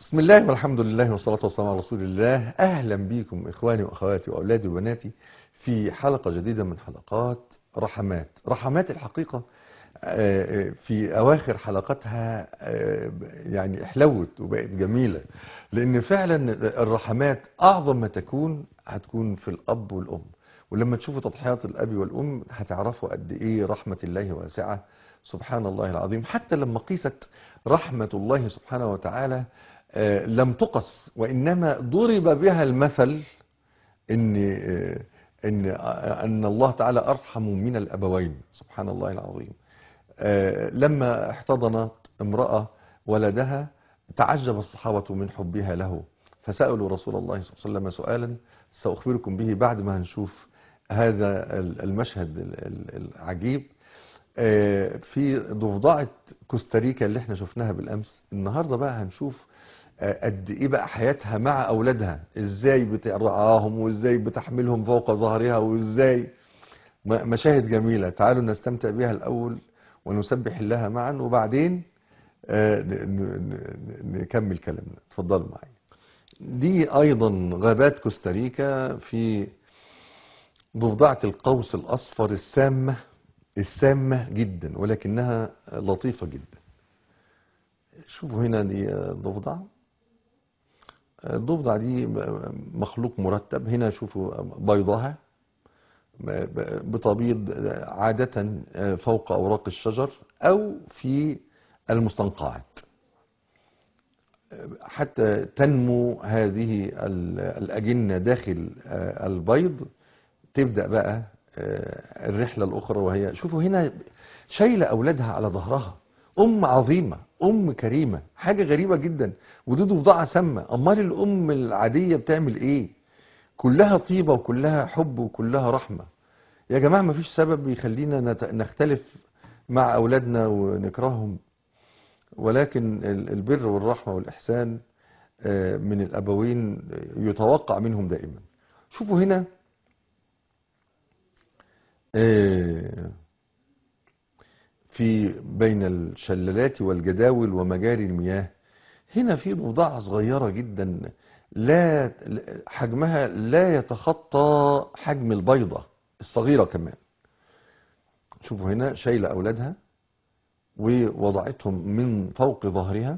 بسم الله والحمد لله والصلاة والسلام على رسول الله أهلا بكم إخواني وأخواتي وأولادي وبناتي في حلقة جديدة من حلقات رحمات رحمات الحقيقة آه، في أواخر حلقاتها آه، يعني احلوت وبقت جميلة لأن فعلا الرحمات أعظم ما تكون هتكون في الأب والأم ولما تشوفوا تضحيات الأب والأم هتعرفوا قد إيه رحمة الله واسعة سبحان الله العظيم حتى لما قيست رحمة الله سبحانه وتعالى آه، لم تقص وإنما ضرب بها المثل إن آه، إن آه، أن الله تعالى أرحم من الأبوين سبحان الله العظيم آه، لما احتضنت امرأة ولدها تعجب الصحابة من حبها له فسألوا رسول الله صلى الله عليه وسلم سؤالا سأخبركم به بعد ما هنشوف هذا المشهد ال- ال- العجيب آه، في ضفدعة كوستاريكا اللي احنا شفناها بالأمس النهاردة بقى هنشوف آه، قد ايه بقى حياتها مع أولادها ازاي بترعاهم وازاي بتحملهم فوق ظهرها وازاي م- مشاهد جميلة تعالوا نستمتع بها الأول ونسبح الله معا وبعدين آه، ن- ن- ن- نكمل كلامنا اتفضلوا معايا دي أيضا غابات كوستاريكا في ضفدعة القوس الأصفر السامة السامة جدا ولكنها لطيفة جدا شوفوا هنا دي ضفدعة الضفدع دي مخلوق مرتب هنا شوفوا بيضها بتبيض عادة فوق أوراق الشجر أو في المستنقعات حتى تنمو هذه ال- الأجنة داخل البيض تبدأ بقى الرحلة الأخرى وهي شوفوا هنا شايلة أولادها على ظهرها أم عظيمة أم كريمة حاجة غريبة جدا ودي ضفدعة سامة أمال الأم العادية بتعمل إيه كلها طيبة وكلها حب وكلها رحمة يا جماعة مفيش سبب يخلينا نت- نختلف مع أولادنا ونكرههم ولكن ال- البر والرحمة والإحسان آه، من الأبوين يتوقع منهم دائما شوفوا هنا آه، في بين الشلالات والجداول ومجاري المياه هنا في ضفدعة صغيرة جدا لا حجمها لا يتخطى حجم البيضة الصغيرة كمان شوفوا هنا شايلة أولادها ووضعتهم من فوق ظهرها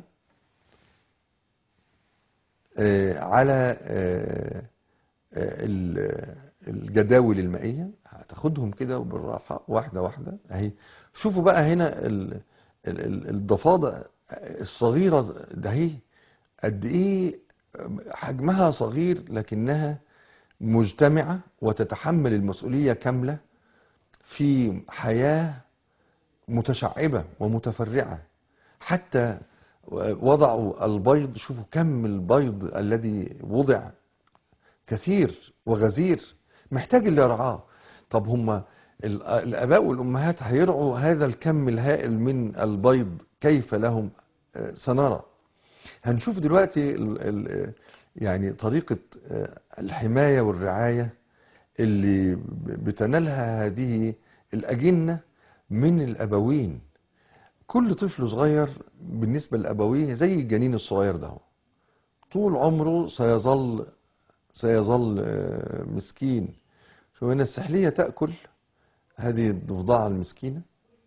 آه، على آه، آه، ال- الجداول المائية هتاخدهم كده وبالراحة واحدة واحدة اهي شوفوا بقى هنا ال- ال- ال- الضفادع الصغيرة ده هي قد ايه حجمها صغير لكنها مجتمعة وتتحمل المسؤولية كاملة في حياة متشعبة ومتفرعة حتى وضعوا البيض شوفوا كم البيض الذي وضع كثير وغزير محتاج اللي يرعاه طب هم ال- الآباء والأمهات هيرعوا هذا الكم الهائل من البيض كيف لهم آه، سنرى هنشوف دلوقتي ال ال يعني طريقة آه، الحماية والرعاية اللي ب- بتنالها هذه الأجنة من الأبوين كل طفل صغير بالنسبة لأبويه زي الجنين الصغير ده طول عمره سيظل سيظل آه، مسكين شو هنا السحلية تأكل هذه الضفدعة المسكينة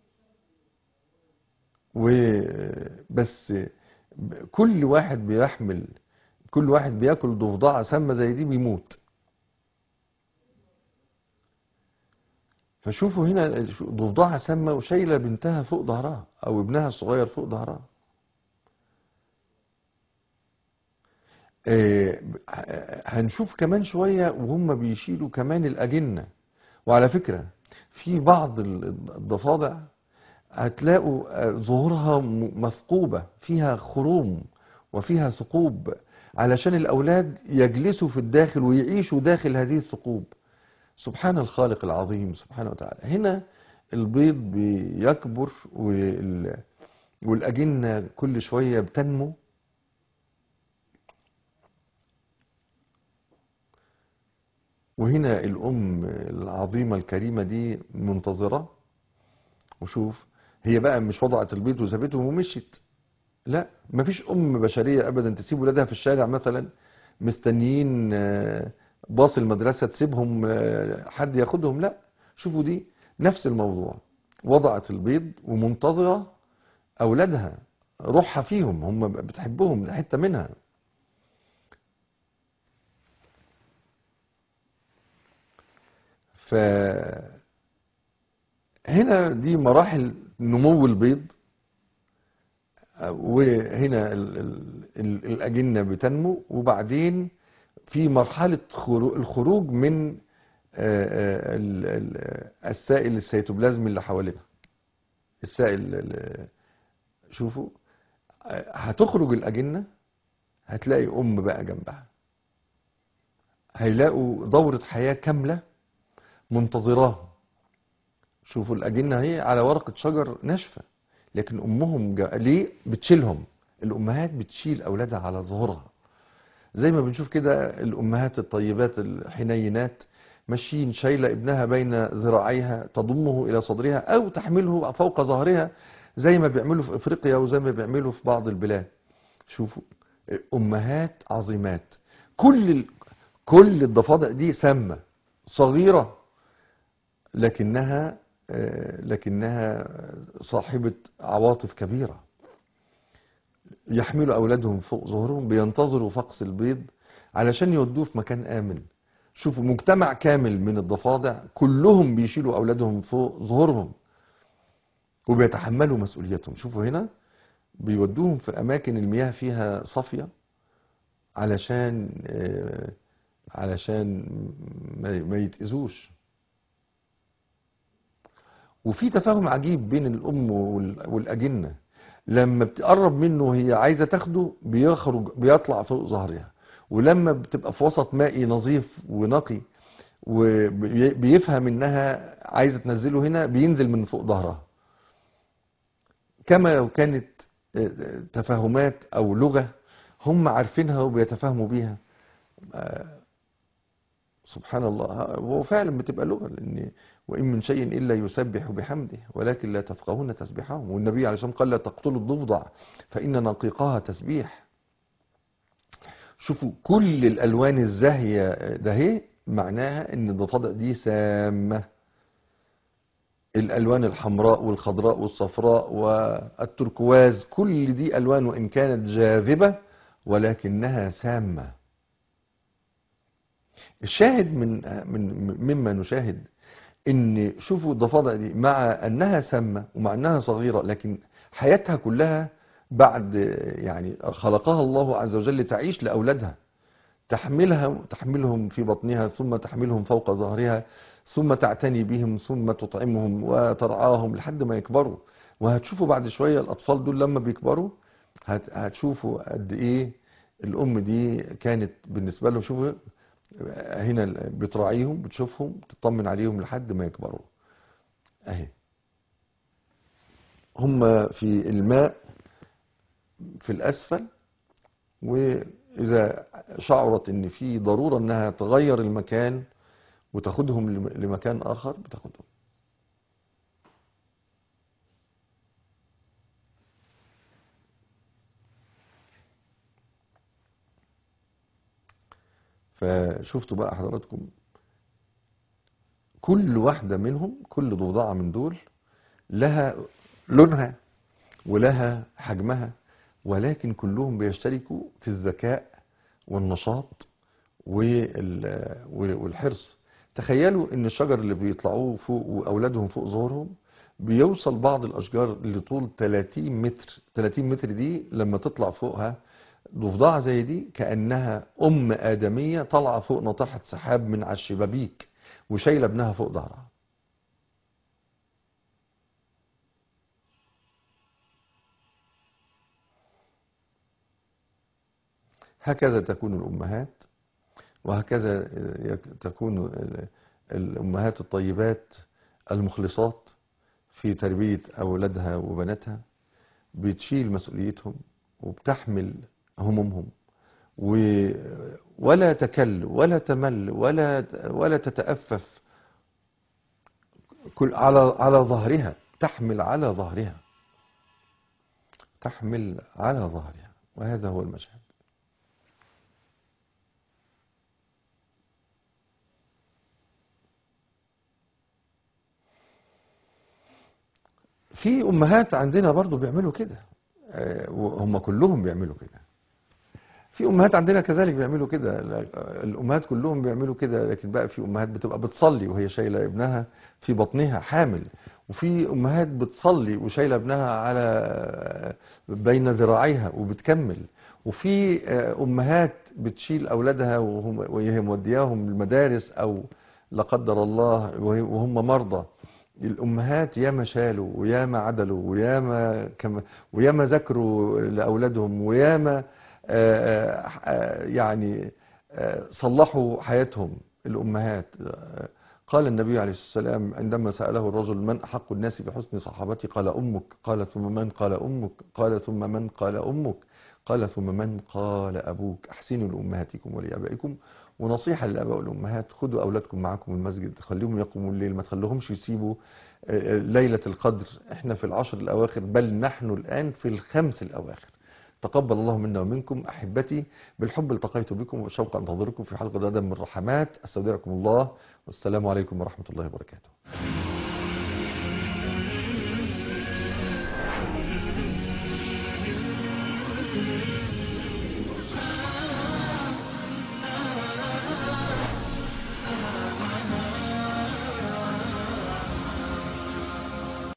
وبس كل واحد بيحمل كل واحد بياكل ضفدعة سامة زي دي بيموت فشوفوا هنا ضفدعة سامة وشايلة بنتها فوق ظهرها أو ابنها الصغير فوق ظهرها آه، هنشوف كمان شوية وهم بيشيلوا كمان الأجنة وعلى فكرة في بعض الضفادع هتلاقوا آه، ظهورها م- مثقوبة فيها خروم وفيها ثقوب علشان الأولاد يجلسوا في الداخل ويعيشوا داخل هذه الثقوب سبحان الخالق العظيم سبحانه وتعالى هنا البيض بيكبر وال- والأجنة كل شوية بتنمو وهنا الأم العظيمة الكريمة دي منتظرة وشوف هي بقى مش وضعت البيض وسابته ومشيت لا مفيش ام بشريه ابدا تسيب ولادها في الشارع مثلا مستنيين آه، باص المدرسه تسيبهم آه، حد ياخدهم لا شوفوا دي نفس الموضوع وضعت البيض ومنتظره اولادها روحها فيهم هم بتحبهم ده حته منها ف هنا دي مراحل نمو البيض وهنا ال- ال- ال- الأجنة بتنمو وبعدين في مرحلة خرو- الخروج من آه، آه، ال- ال- السائل السيتوبلازمي اللي حواليها السائل ال- شوفوا آه، هتخرج الأجنة هتلاقي أم بقى جنبها هيلاقوا دورة حياة كاملة منتظراهم شوفوا الأجنة هي على ورقة شجر ناشفة لكن أمهم جا... ليه بتشيلهم الأمهات بتشيل أولادها على ظهورها زي ما بنشوف كده الأمهات الطيبات الحنينات ماشيين شايلة ابنها بين ذراعيها تضمه إلى صدرها أو تحمله فوق ظهرها زي ما بيعملوا في إفريقيا وزي ما بيعملوا في بعض البلاد شوفوا أمهات عظيمات كل ال... كل الضفادع دي سامة صغيرة لكنها آه، لكنها صاحبة عواطف كبيرة يحملوا أولادهم فوق ظهورهم بينتظروا فقس البيض علشان يودوه في مكان آمن شوفوا مجتمع كامل من الضفادع كلهم بيشيلوا أولادهم فوق ظهورهم وبيتحملوا مسؤوليتهم شوفوا هنا بيودوهم في أماكن المياه فيها صافية علشان آه، علشان ما ما يتأذوش وفي تفاهم عجيب بين الأم وال- والأجنة لما بتقرب منه هي عايزة تاخده بيخرج بيطلع فوق ظهرها ولما بتبقى في وسط مائي نظيف ونقي وبيفهم انها عايزة تنزله هنا بينزل من فوق ظهرها كما لو كانت آه، تفاهمات او لغة هم عارفينها وبيتفاهموا بيها سبحان الله هو فعلا بتبقى لغة لأن وإن من شيء إلا يسبح بحمده ولكن لا تفقهون تسبيحهم والنبي عليه الصلاة والسلام قال لا تقتلوا الضفدع فإن نقيقها تسبيح شوفوا كل الألوان الزاهية ده هي معناها إن الضفادع دي سامة الألوان الحمراء والخضراء والصفراء والتركواز كل دي ألوان وإن كانت جاذبة ولكنها سامة الشاهد من من مما نشاهد ان شوفوا الضفادع دي مع انها سامه ومع انها صغيره لكن حياتها كلها بعد يعني خلقها الله عز وجل تعيش لاولادها تحملها تحملهم في بطنها ثم تحملهم فوق ظهرها ثم تعتني بهم ثم تطعمهم وترعاهم لحد ما يكبروا وهتشوفوا بعد شويه الاطفال دول لما بيكبروا هت- هتشوفوا قد ايه الام دي كانت بالنسبه لهم شوفوا هنا بتراعيهم بتشوفهم تطمن عليهم لحد ما يكبروا اهي هم في الماء في الاسفل واذا شعرت ان في ضرورة انها تغير المكان وتاخدهم لم- لمكان اخر بتاخدهم فشفتوا بقى حضراتكم كل واحدة منهم كل ضفدعة من دول لها لونها ولها حجمها ولكن كلهم بيشتركوا في الذكاء والنشاط وال- والحرص تخيلوا ان الشجر اللي بيطلعوه فوق واولادهم فوق ظهورهم بيوصل بعض الاشجار لطول 30 متر 30 متر دي لما تطلع فوقها ضفدعة زي دي كأنها أم آدمية طالعة فوق ناطحة سحاب من على الشبابيك وشايلة ابنها فوق ظهرها هكذا تكون الأمهات وهكذا يك- تكون ال- الأمهات الطيبات المخلصات في تربية أولادها وبناتها بتشيل مسؤوليتهم وبتحمل همومهم و- ولا تكل ولا تمل ولا ولا تتأفف كل على على ظهرها تحمل على ظهرها تحمل على ظهرها وهذا هو المشهد في أمهات عندنا برضو بيعملوا كده آه، وهم كلهم بيعملوا كده في أمهات عندنا كذلك بيعملوا كده لا- الأمهات كلهم بيعملوا كده لكن بقى في أمهات بتبقى بتصلي وهي شايلة ابنها في بطنها حامل وفي أمهات بتصلي وشايلة ابنها على بين ذراعيها وبتكمل وفي آه، أمهات بتشيل أولادها وهم وهي مودياهم المدارس أو لا قدر الله وهي- وهم مرضى الأمهات ياما شالوا وياما عدلوا وياما كم وياما ذاكروا لأولادهم وياما آه، آه، يعني آه، صلحوا حياتهم الأمهات آه، قال النبي عليه الصلاة والسلام عندما سأله الرجل من أحق الناس بحسن صحابتي قال أمك قال ثم من قال أمك قال ثم من قال أمك قال ثم من قال أبوك أحسنوا لأمهاتكم ولآبائكم ونصيحة للآباء والأمهات خدوا أولادكم معكم المسجد خليهم يقوموا الليل ما تخليهمش يسيبوا آه، آه، ليلة القدر احنا في العشر الأواخر بل نحن الآن في الخمس الأواخر تقبل الله منا ومنكم أحبتي بالحب التقيت بكم وبالشوق أنتظركم في حلقة غدا من رحمات أستودعكم الله والسلام عليكم ورحمة الله وبركاته